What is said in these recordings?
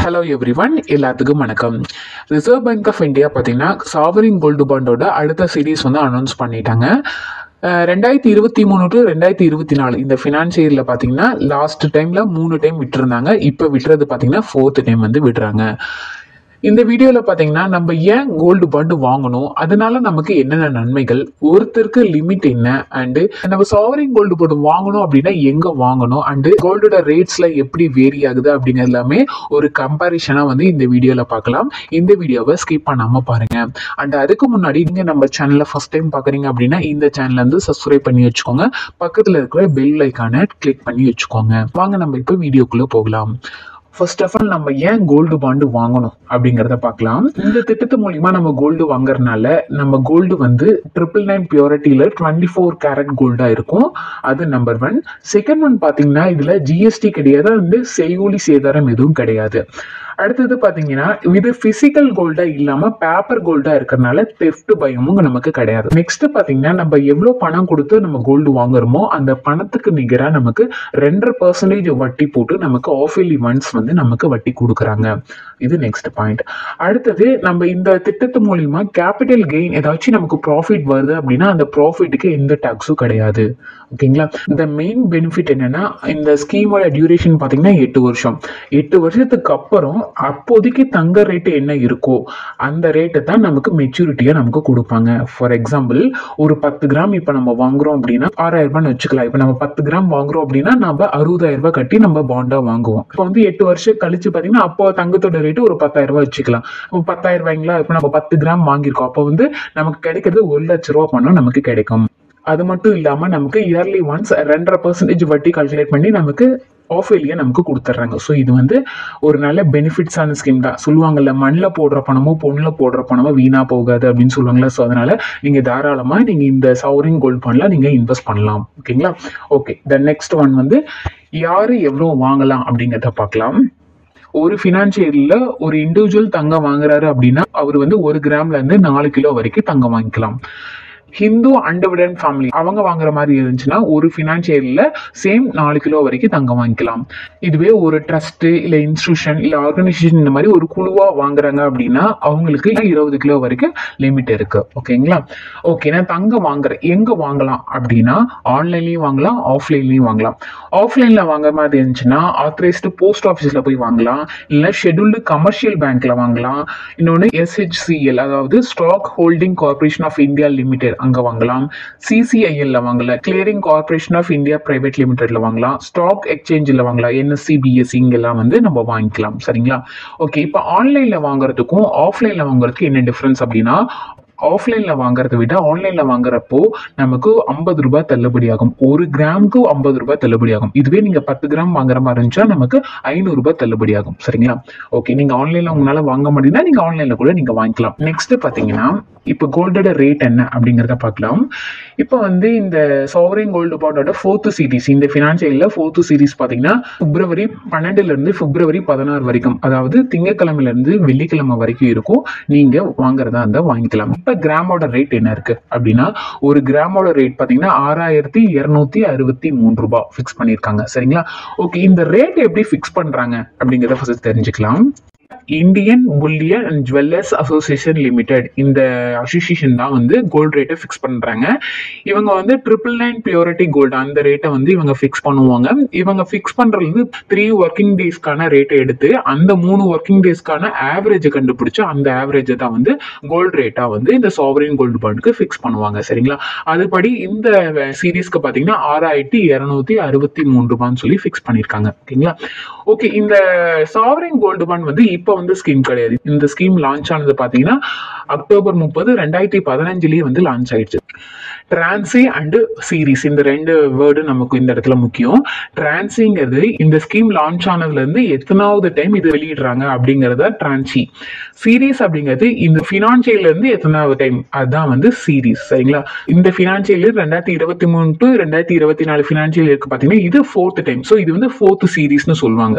hello every everyone எல்லாத்துக்கும் வணக்கம் Reserve Bank of India பார்த்தீங்கன்னா சாவரின் கோல்டு பாண்டோட அடுத்த சீரீஸ் வந்து அனௌன்ஸ் பண்ணிட்டாங்க அஹ் ரெண்டாயிரத்தி இருபத்தி மூணு டு ரெண்டாயிரத்தி இருபத்தி நாலு இந்த ஃபினான்ஷியல் இயரில் பார்த்தீங்கன்னா லாஸ்ட் டைமில் மூணு டைம் விட்டுருந்தாங்க இப்போ விட்டுறது பார்த்தீங்கன்னா ஃபோர்த் டைம் வந்து விடுறாங்க இந்த வீடியோவில் பார்த்தீங்கன்னா நம்ம ஏன் கோல்டு பாண்டு வாங்கணும் அதனால நமக்கு என்னென்ன நன்மைகள் ஒருத்தருக்கு லிமிட் என்ன அண்டு நம்ம சாவரிங் கோல்டு பாண்டு வாங்கணும் அப்படின்னா எங்கே வாங்கணும் அண்டு கோல்டோட ரேட்ஸில் எப்படி வேரி ஆகுது அப்படிங்கிறது எல்லாமே ஒரு கம்பேரிஷனாக வந்து இந்த வீடியோவில் பார்க்கலாம் இந்த வீடியோவை ஸ்கிப் பண்ணாமல் பாருங்க அண்ட் அதுக்கு முன்னாடி நீங்கள் நம்ம சேனலை ஃபஸ்ட் டைம் பார்க்குறீங்க அப்படின்னா இந்த சேனலை வந்து சப்ஸ்கிரைப் பண்ணி வச்சுக்கோங்க பக்கத்தில் இருக்கிற பெல் ஐக்கானை கிளிக் பண்ணி வச்சுக்கோங்க வாங்க நம்ம இப்போ வீடியோக்குள்ளே போகலாம் ஃபர்ஸ்ட் ஆஃப் ஆல் நம்ம ஏன் கோல்டு பாண்டு வாங்கணும் அப்படிங்கிறத பார்க்கலாம் இந்த திட்டத்து மூலியமா நம்ம கோல்டு வாங்குறதுனால நம்ம கோல்டு வந்து ட்ரிபிள் நைன் பியூரிட்டியில டுவெண்ட்டி ஃபோர் கேரட் கோல்டா இருக்கும் அது நம்பர் ஒன் செகண்ட் ஒன் பாத்தீங்கன்னா இதுல ஜிஎஸ்டி கிடையாது வந்து செய்கூலி சேதாரம் எதுவும் கிடையாது அடுத்தது பாத்தீங்கன்னா இது பிசிக்கல் கோல்டா இல்லாம பேப்பர் கோல்டா இருக்கிறதுனால தெஃப்ட் பயமும் நமக்கு கிடையாது நெக்ஸ்ட் பாத்தீங்கன்னா நம்ம எவ்வளவு பணம் கொடுத்து நம்ம கோல்டு வாங்குறோமோ அந்த பணத்துக்கு நிகரா நமக்கு ரெண்டரை பர்சன்டேஜ் வட்டி போட்டு நமக்கு ஆஃபிலி ஒன்ஸ் வந்து நமக்கு வட்டி கொடுக்குறாங்க இது நெக்ஸ்ட் பாயிண்ட் அடுத்தது நம்ம இந்த திட்டத்து மூலியமா கேபிட்டல் கெயின் ஏதாச்சும் நமக்கு ப்ராஃபிட் வருது அப்படின்னா அந்த ப்ராஃபிட்டுக்கு எந்த டாக்ஸும் கிடையாது ஓகேங்களா இந்த மெயின் பெனிஃபிட் என்னன்னா இந்த ஸ்கீமோட டியூரேஷன் பார்த்தீங்கன்னா எட்டு வருஷம் எட்டு வருஷத்துக்கு அப்புறம் அப்போதைக்கு தங்க ரேட்டு என்ன இருக்கோ அந்த ரேட்டு தான் நமக்கு மெச்சூரிட்டியாக நமக்கு கொடுப்பாங்க ஃபார் எக்ஸாம்பிள் ஒரு பத்து கிராம் இப்போ நம்ம வாங்குறோம் அப்படின்னா ஆறாயிரம் ரூபான்னு வச்சுக்கலாம் இப்போ நம்ம பத்து கிராம் வாங்குறோம் அப்படின்னா நம்ம அறுபதாயிரம் ரூபாய் கட்டி நம்ம பாண்டா வாங்குவோம் இப்போ வந்து எட்டு வருஷம் கழிச்சு பார்த்தீங்கன்னா அப்போ தங்கத்தோட ரேட்டு ஒரு பத்தாயிரம் ரூபாய் வச்சுக்கலாம் இப்போ பத்தாயிரம் ரூபாய்ங்களா இப்போ நம்ம பத்து கிராம் வாங்கியிருக்கோம் அப்போ வந்து நமக்கு கிடைக்கிறது ஒரு லட்ச ரூபா பணம் நமக்கு கிடைக்கும் அது மட்டும் இல்லாம நமக்கு இயர்லி ஒன்ஸ் ரெண்டரை பர்சன்டேஜ் வட்டி கால்குலேட் பண்ணி நமக்கு ஆஃபேலியா நமக்கு கொடுத்துட்றாங்க ஸோ இது வந்து ஒரு நல்ல பெனிஃபிட்ஸான ஸ்கீம் தான் சொல்லுவாங்கல்ல மண்ணில் போடுற பணமோ பொண்ணில் போடுற பணமோ வீணா போகாது அப்படின்னு சொல்லுவாங்களா ஸோ அதனால நீங்க தாராளமா நீங்க இந்த சவரிங் கோல்ட் ஃபண்ட்ல நீங்க இன்வெஸ்ட் பண்ணலாம் ஓகேங்களா ஓகே த நெக்ஸ்ட் ஒன் வந்து யாரு எவ்வளோ வாங்கலாம் அப்படிங்கிறத பார்க்கலாம் ஒரு ஃபினான்ஷியல்ல ஒரு இண்டிவிஜுவல் தங்கம் வாங்குறாரு அப்படின்னா அவர் வந்து ஒரு கிராம்ல இருந்து நாலு கிலோ வரைக்கும் தங்கம் வாங்கிக்கலாம் ஹிந்து அண்டர்விடன் ஃபேமிலி அவங்க வாங்குற மாதிரி இருந்துச்சுன்னா ஒரு ஃபினான்ஷியல்ல சேம் நாலு கிலோ வரைக்கும் தங்கம் வாங்கிக்கலாம் இதுவே ஒரு ட்ரஸ்ட் இல்ல இன்ஸ்டியூஷன் இல்ல ஆர்கனைசேஷன் இந்த மாதிரி ஒரு குழுவா வாங்குறாங்க அப்படின்னா அவங்களுக்கு இருபது கிலோ வரைக்கும் லிமிட் இருக்கு ஓகேங்களா ஓகே நான் தங்கம் வாங்குறேன் எங்க வாங்கலாம் அப்படின்னா ஆன்லைன்லயும் வாங்கலாம் ஆஃப்லைன்லயும் வாங்கலாம் ஆஃப்லைன்ல வாங்குற மாதிரி இருந்துச்சுன்னா ஆத்தரைஸ்டு போஸ்ட் ஆஃபீஸ்ல போய் வாங்கலாம் இல்ல ஷெட்யூல்டு கமர்ஷியல் பேங்க்ல வாங்கலாம் இன்னொன்னு எஸ்ஹெச்சிஎல் அதாவது Stock Holding Corporation of India Limited அங்க வாங்கலாம் சிசிஐஎல்ல வாங்கலாம் Clearing Corporation of India Private லிமிடெட்ல வாங்கலாம் ஸ்டாக் எக்ஸ்சேஞ்சில் வாங்கலாம் என்எஸ்சி பிஎஸ்சி இங்கெல்லாம் வந்து நம்ம வாங்கிக்கலாம் சரிங்களா ஓகே இப்போ ஆன்லைன்ல வாங்குறதுக்கும் ஆஃப்லைன்ல வாங்குறதுக்கு என்ன டிஃபரன்ஸ் அப்படின்னா ஆஃப்லைன்ல வாங்குறதை விட ஆன்லைன்ல வாங்குறப்போ நமக்கு ஐம்பது ரூபாய் தள்ளுபடி ஆகும் ஒரு கிராமுக்கு ஐம்பது ரூபாய் தள்ளுபடி ஆகும் இதுவே நீங்க பத்து கிராம் வாங்குற மாதிரி இருந்துச்சா நமக்கு ஐநூறு ரூபாய் தள்ளுபடி ஆகும் சரிங்களா ஓகே நீங்க ஆன்லைன்ல உங்களால வாங்க முடியும்னா நீங்க ஆன்லைன்ல கூட நீங்க வாங்கிக்கலாம் நெக்ஸ்ட் பாத்தீங்கன்னா இப்போ கோல்டோட ரேட் என்ன அப்படிங்கிறத பார்க்கலாம் இப்போ வந்து இந்த சாவரின் கோல்டு பாண்டோட ஃபோர்த்து சீரீஸ் இந்த ஃபினான்ஷியல்ல ஃபோர்த்து சீரீஸ் பார்த்தீங்கன்னா பிப்ரவரி பன்னெண்டுல இருந்து பிப்ரவரி பதினாறு வரைக்கும் அதாவது திங்கக்கிழமையில இருந்து வெள்ளிக்கிழமை வரைக்கும் இருக்கும் நீங்க வாங்குறதா இருந்தா வாங்கிக்கலாம் இப்போ கிராமோட ரேட் என்ன இருக்கு அப்படின்னா ஒரு கிராமோட ரேட் பார்த்தீங்கன்னா ஆறாயிரத்தி இருநூத்தி அறுபத்தி மூணு ரூபாய் ஃபிக்ஸ் பண்ணியிருக்காங்க சரிங்களா ஓகே இந்த ரேட் எப்படி ஃபிக்ஸ் பண்றாங்க அப்படிங்கிறத ஃபர்ஸ்ட் தெரிஞ்சுக்கலாம் Indian Bullion and Jewellers Association Limited இந்த அசோசியேஷன் தான் வந்து கோல்டு ரேட்டை ஃபிக்ஸ் பண்றாங்க இவங்க வந்து ட்ரிபிள் நைன் பியூரிட்டி கோல்டு அந்த ரேட்டை வந்து இவங்க ஃபிக்ஸ் பண்ணுவாங்க இவங்க ஃபிக்ஸ் பண்றது வந்து த்ரீ ஒர்க்கிங் டேஸ்க்கான ரேட்டை எடுத்து அந்த மூணு ஒர்க்கிங் டேஸ்க்கான ஆவரேஜை கண்டுபிடிச்சு அந்த ஆவரேஜை தான் வந்து கோல்டு ரேட்டா வந்து இந்த சாவரின் கோல்டு பாண்டுக்கு ஃபிக்ஸ் பண்ணுவாங்க சரிங்களா அதுபடி இந்த சீரீஸ்க்கு பாத்தீங்கன்னா ஆறாயிரத்தி இருநூத்தி அறுபத்தி மூணு ரூபான்னு சொல்லி ஃபிக்ஸ் பண்ணிருக்காங்க ஓகேங்களா ஓகே இந்த சாவரின் கோல்டு பாண்ட் வந்து இப்போ வந்து ஸ்கீம் கிடையாது இந்த ஸ்கீம் லான்ச் ஆனது பாத்தீங்கன்னா அக்டோபர் முப்பது ரெண்டாயிரத்தி பதினஞ்சுலயே வந்து லான்ச் ஆயிடுச்சு டிரான்சி அண்ட் சீரீஸ் இந்த ரெண்டு வேர்டு நமக்கு இந்த இடத்துல முக்கியம் டிரான்சிங்கிறது இந்த ஸ்கீம் லான்ச் ஆனதுல இருந்து எத்தனாவது டைம் இது வெளியிடுறாங்க அப்படிங்கறத டிரான்சி சீரீஸ் அப்படிங்கிறது இந்த பினான்சியல்ல இருந்து எத்தனாவது டைம் அதுதான் வந்து சீரீஸ் சரிங்களா இந்த பினான்சியல் ரெண்டாயிரத்தி இருபத்தி மூணு டு ரெண்டாயிரத்தி இருபத்தி நாலு பினான்சியல் இருக்கு பாத்தீங்கன்னா இது ஃபோர்த் டைம் ஸோ இது வந்து ஃபோர்த் சீரீஸ்னு சொல்லுவாங்க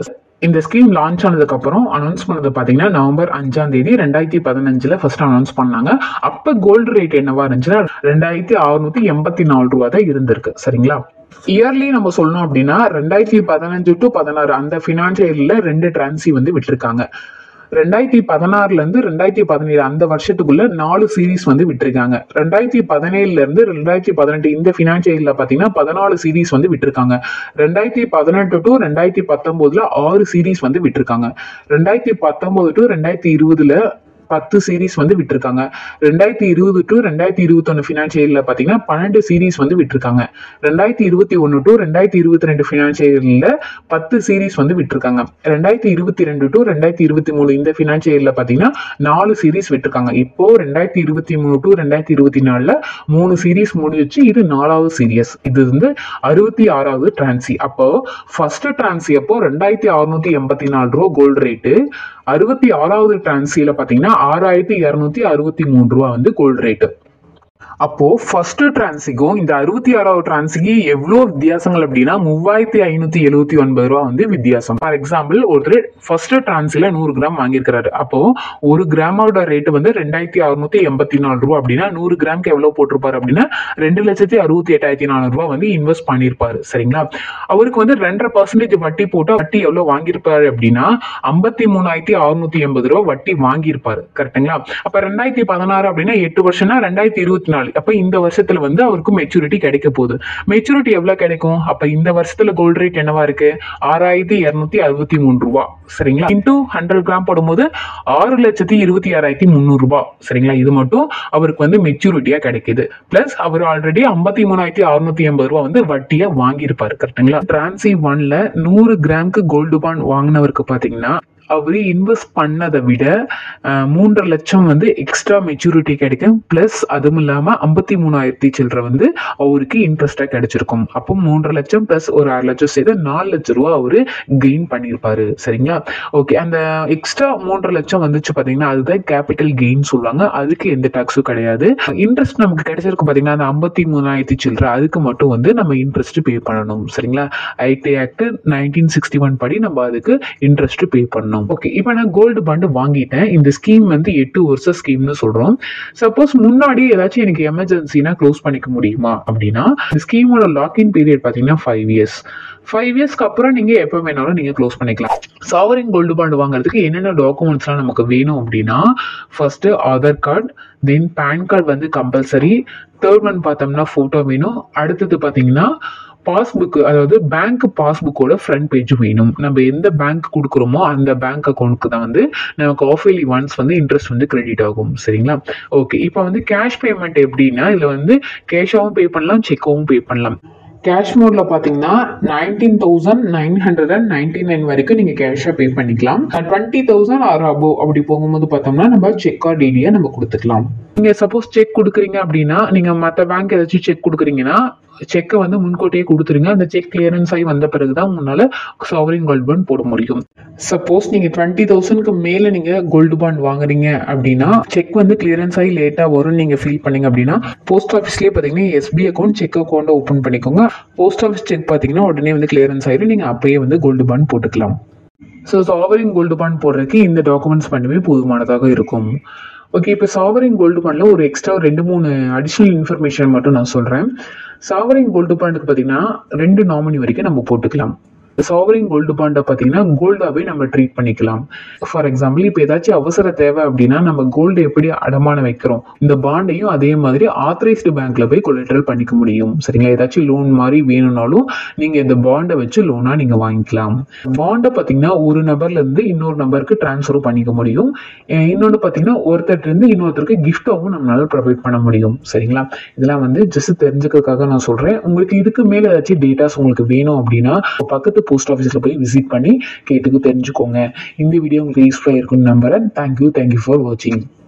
இந்த ஸ்கீம் லான்ச் ஆனதுக்கு அப்புறம் அனௌன்ஸ் பண்ணது பாத்தீங்கன்னா நவம்பர் அஞ்சாம் தேதி ரெண்டாயிரத்தி பதினஞ்சுல ஃபர்ஸ்ட் அனௌன்ஸ் பண்ணாங்க அப்ப கோல்டு ரேட் என்னவா இருந்துச்சுன்னா ரெண்டாயிரத்தி அறுநூத்தி எண்பத்தி நாலு ரூபா தான் இருந்திருக்கு சரிங்களா இயர்லி நம்ம சொல்லணும் அப்படின்னா ரெண்டாயிரத்தி பதினஞ்சு டு பதினாறு அந்த ஃபினான்ஷியல்ல ரெண்டு டிரான்சி வந்து விட்டுருக்காங்க ரெண்டாயிரத்தி பதினாறுல இருந்து ரெண்டாயிரத்தி பதினேழு அந்த வருஷத்துக்குள்ள நாலு சீரீஸ் வந்து விட்டுருக்காங்க ரெண்டாயிரத்தி பதினேழுல இருந்து ரெண்டாயிரத்தி பதினெட்டு இந்த ஃபினான்ஷியல்ல பாத்தீங்கன்னா பதினாலு சீரீஸ் வந்து விட்டுருக்காங்க ரெண்டாயிரத்தி பதினெட்டு டு ரெண்டாயிரத்தி பத்தொன்பதுல ஆறு சீரீஸ் வந்து விட்டுருக்காங்க ரெண்டாயிரத்தி பத்தொன்பது டு ரெண்டாயிரத்தி இருபதுல பத்து சீரீஸ் வந்து விட்டுருக்காங்க ரெண்டாயிரத்தி இருபது டு ரெண்டாயிரத்தி இருபத்தொன்னு ஃபினான்ஷியல்ல பாத்தீங்கன்னா பன்னெண்டு சீரீஸ் வந்து விட்டுருக்காங்க ரெண்டாயிரத்தி இருபத்தி ஒன்னு டு ரெண்டாயிரத்தி இருபத்தி ரெண்டு ஃபினான்ஷியல்ல பத்து சீரீஸ் வந்து விட்டுருக்காங்க ரெண்டாயிரத்தி இருபத்தி ரெண்டு டு ரெண்டாயிரத்தி இருபத்தி மூணு இந்த ஃபினான்ஷியல்ல பாத்தீங்கன்னா நாலு சீரீஸ் விட்டுருக்காங்க இப்போ ரெண்டாயிரத்தி இருபத்தி மூணு டு ரெண்டாயிரத்தி இருபத்தி நாலுல மூணு சீரீஸ் முடிஞ்சிச்சு இது நாலாவது சீரியஸ் இது வந்து அறுபத்தி ஆறாவது டிரான்சி அப்போ ஃபர்ஸ்ட் டிரான்சி அப்போ ரெண்டாயிரத்தி அறுநூத்தி எண்பத்தி நாலு ரூபா கோல்டு ரேட்டு அறுபத்தி ஆறாவது டிரான்சியில பாத்தீங்கன்னா ஆறாயிரத்தி இருநூத்தி அறுபத்தி மூணு ரூபா வந்து கோல்டு ரேட்டு அப்போ ஃபர்ஸ்ட் டிரான்சிக்கும் இந்த அறுபத்தி ஆறாவது டிரான்சிக்கு எவ்வளோ வித்தியாசங்கள் அப்படின்னா மூவாயிரத்தி ஐநூத்தி எழுபத்தி ஒன்பது ரூபா வந்து வித்தியாசம் ஃபார் எக்ஸாம்பிள் ஒருத்தர் ஃபர்ஸ்ட் டிரான்சில நூறு கிராம் வாங்கியிருக்கிறாரு அப்போ ஒரு கிராமோட ரேட்டு வந்து ரெண்டாயிரத்தி அறுநூத்தி எண்பத்தி நாலு ரூபா அப்படின்னா நூறு கிராம்க்கு எவ்வளவு போட்டிருப்பாரு அப்படின்னா ரெண்டு லட்சத்தி அறுபத்தி எட்டாயிரத்தி நானூறு ரூபா வந்து இன்வெஸ்ட் பண்ணியிருப்பாரு சரிங்களா அவருக்கு வந்து ரெண்டரை பர்சன்டேஜ் வட்டி போட்டு வட்டி எவ்வளவு வாங்கியிருப்பாரு அப்படின்னா ஐம்பத்தி மூணாயிரத்தி அறுநூத்தி எண்பது ரூபா வட்டி வாங்கியிருப்பாரு கரெக்டுங்களா அப்ப ரெண்டாயிரத்தி பதினாறு அப்படின்னா எட்டு வருஷம்னா ரெண்டாயிரத்தி இருபத்தி நாலு அப்ப இந்த வருஷத்துல வந்து அவருக்கு மெச்சூரிட்டி கிடைக்க போகுது மெச்சூரிட்டி எவ்வளவு கிடைக்கும் அப்ப இந்த வருஷத்துல கோல்டு ரேட் என்னவா இருக்கு ஆறாயிரத்தி இருநூத்தி அறுபத்தி மூணு ரூபா சரிங்களா இன்டூ ஹண்ட்ரட் கிராம் போடும்போது ஆறு லட்சத்தி இருபத்தி ஆறாயிரத்தி முந்நூறு ரூபாய் சரிங்களா இது மட்டும் அவருக்கு வந்து மெச்சூரிட்டியா கிடைக்குது பிளஸ் அவர் ஆல்ரெடி ஐம்பத்தி மூணாயிரத்தி அறுநூத்தி எண்பது ரூபா வந்து வட்டியா வாங்கியிருப்பாரு கரெக்டுங்களா டிரான்சி ஒன்ல நூறு கிராம்க்கு கோல்டு பாண்ட் வாங்கினவருக்கு பாத்தீங்கன்னா அவர் இன்வெஸ்ட் பண்ணதை விட அஹ், மூன்றரை லட்சம் வந்து எக்ஸ்ட்ரா மெச்சூரிட்டி கிடைக்கும் பிளஸ் அதுவும் இல்லாம ஐம்பத்தி மூணாயிரத்தி சில்லற வந்து அவருக்கு இன்ட்ரெஸ்டா கிடைச்சிருக்கும் அப்போ மூன்றரை லட்சம் பிளஸ் ஒரு அரை லட்சம் சேர்த்து நாலு லட்சம் ரூபா அவரு கெயின் பண்ணியிருப்பாரு சரிங்களா ஓகே அந்த எக்ஸ்ட்ரா மூன்றரை லட்சம் வந்துச்சு பாத்தீங்கன்னா அதுதான் கேபிட்டல் கெயின் சொல்லுவாங்க அதுக்கு எந்த டாக்ஸும் கிடையாது இன்ட்ரெஸ்ட் நமக்கு கிடைச்சிருக்கு பாத்தீங்கன்னா அந்த ஐம்பத்தி மூணாயிரத்தி சில்லற அதுக்கு மட்டும் வந்து நம்ம இன்ட்ரெஸ்ட் பே பண்ணணும் சரிங்களா IT act nineteen sixty one படி நம்ம அதுக்கு இன்ட்ரெஸ்ட் பே பண்ணணும் ஓகே இப்போ நான் கோல்டு பாண்டு வாங்கிட்டேன் இந்த ஸ்கீம் வந்து எட்டு வருஷம் ஸ்கீம்னு சொல்றோம் சப்போஸ் முன்னாடி ஏதாச்சும் எனக்கு எமர்ஜென்சினா க்ளோஸ் பண்ணிக்க முடியுமா அப்படின்னா இந்த ஸ்கீமோட லாக்இன் பீரியட் பார்த்தீங்கன்னா ஃபைவ் இயர்ஸ் ஃபைவ் இயர்ஸ்க்கு அப்புறம் நீங்க எப்போ வேணாலும் நீங்க க்ளோஸ் பண்ணிக்கலாம் சாவரின் கோல்டு பாண்டு வாங்குறதுக்கு என்னென்ன டாக்குமெண்ட்ஸ்லாம் நமக்கு வேணும் அப்படின்னா first Aadhaar card then PAN card வந்து கம்பல்சரி தேர்ட் ஒன் பார்த்தோம்னா ஃபோட்டோ வேணும் அடுத்தது பார்த்தீங்கன்னா பாஸ்புக் அதாவது பேங்க் பாஸ்புக்கோட ஃப்ரண்ட் பேஜ் வேணும் நம்ம எந்த பேங்க் கொடுக்குறோமோ அந்த பேங்க் அக்கௌண்ட்க்கு தான் வந்து நமக்கு ஆஃபேலி ஒன்ஸ் வந்து இன்ட்ரெஸ்ட் வந்து கிரெடிட் ஆகும் சரிங்களா ஓகே இப்போ வந்து கேஷ் பேமெண்ட் எப்படின்னா இதில் வந்து கேஷாகவும் பே பண்ணலாம் செக்காகவும் பே பண்ணலாம் கேஷ் மோட்ல பாத்தீங்கன்னா nineteen thousand nine hundred and ninety nine வரைக்கும் நீங்க கேஷா பே பண்ணிக்கலாம் டுவெண்ட்டி தௌசண்ட் ஆர் அபோவ் அப்படி போகும்போது பார்த்தோம்னா நம்ம செக் ஆர் டிடியை நம்ம கொடுத்துக்கலாம் நீங்க சப்போஸ் செக் கொடுக்குறீங்க அப்படின்னா நீங்க மற்ற பேங்க் ஏதாச்சும் செக் கொடுக்குறீங்கன்னா செக்கை வந்து முன்கூட்டியே கொடுத்துருங்க அந்த செக் கிளியரன்ஸ் ஆகி வந்த பிறகுதான் உங்களால சாவரின் கோல்டு பாண்ட் போட முடியும் சப்போஸ் நீங்க டுவெண்ட்டி தௌசண்ட்க்கு மேல நீங்க கோல்டு பாண்ட் வாங்குறீங்க அப்படின்னா செக் வந்து கிளியரன்ஸ் ஆகி லேட்டா வரும் நீங்க ஃபீல் பண்ணீங்க அப்படின்னா போஸ்ட் ஆஃபீஸ்லயே பாத்தீங்கன்னா SB account cheque account open பண்ணிக்கோங்க போஸ்ட் ஆஃபீஸ் செக் பாத்தீங்கன்னா உடனே வந்து கிளியரன்ஸ் ஆயிடும் நீங்க அப்பயே வந்து கோல்டு பாண்ட் போட்டுக்கலாம் ஸோ சாவரின் கோல்டு பாண்ட் போடுறதுக்கு இந்த டாக்குமெண்ட்ஸ் மட்டுமே போதுமானதாக இருக்கும் ஓகே இப்போ சாவரின் கோல்டு பாண்டில் ஒரு எக்ஸ்ட்ரா ரெண்டு மூணு அடிஷ்னல் இன்ஃபர்மேஷன் மட்டும் நான் சொல்கிறேன் சாவரின் கோல்டு பாண்டுக்கு பார்த்தீங்கன்னா ரெண்டு நாமினி வரைக்கும் நம்ம போட்டுக்கலாம் சாவரின் கோல்டு பாண்டை பார்த்தீங்கன்னா கோல்டாவே நம்ம ட்ரீட் பண்ணிக்கலாம் ஃபார் எக்ஸாம்பிள் இப்போ ஏதாச்சும் அவசர தேவை அப்படின்னா நம்ம கோல்டு எப்படி அடமானம் வைக்கிறோம் இந்த பாண்டையும் அதே மாதிரி ஆத்தரைஸ்டு பேங்க்ல போய் கொலெட்ரல் பண்ணிக்க முடியும் சரிங்களா ஏதாச்சும் லோன் மாதிரி வேணும்னாலும் நீங்க இந்த பாண்டை வச்சு லோனா நீங்க வாங்கிக்கலாம் பாண்டை பார்த்தீங்கன்னா ஒரு நபர்ல இருந்து இன்னொரு நபருக்கு டிரான்ஸ்ஃபர் பண்ணிக்க முடியும் அஹ் இன்னொன்னு பார்த்தீங்கன்னா ஒருத்தர்ட்ட இருந்து இன்னொருத்தருக்கு கிஃப்டாவும் நம்மளால ப்ரொவைட் பண்ண முடியும் சரிங்களா இதெல்லாம் வந்து ஜஸ்ட் தெரிஞ்சுக்கிறதுக்காக நான் சொல்றேன் உங்களுக்கு இதுக்கு மேல ஏதாச்சும் டேட்டாஸ் உங்களுக்கு வேணும் அப்படின்னா பக்கத்து போஸ்ட் ஆஃபீஸ்ல போய் விசிட் பண்ணி கேட்டுக்கு தெரிஞ்சுக்கோங்க இந்த வீடியோ உங்களுக்கு யூஸ்ஃபுல்லாக இருக்கும்னு நம்புறேன் தேங்க்யூ தேங்க்யூ ஃபார் வாட்சிங்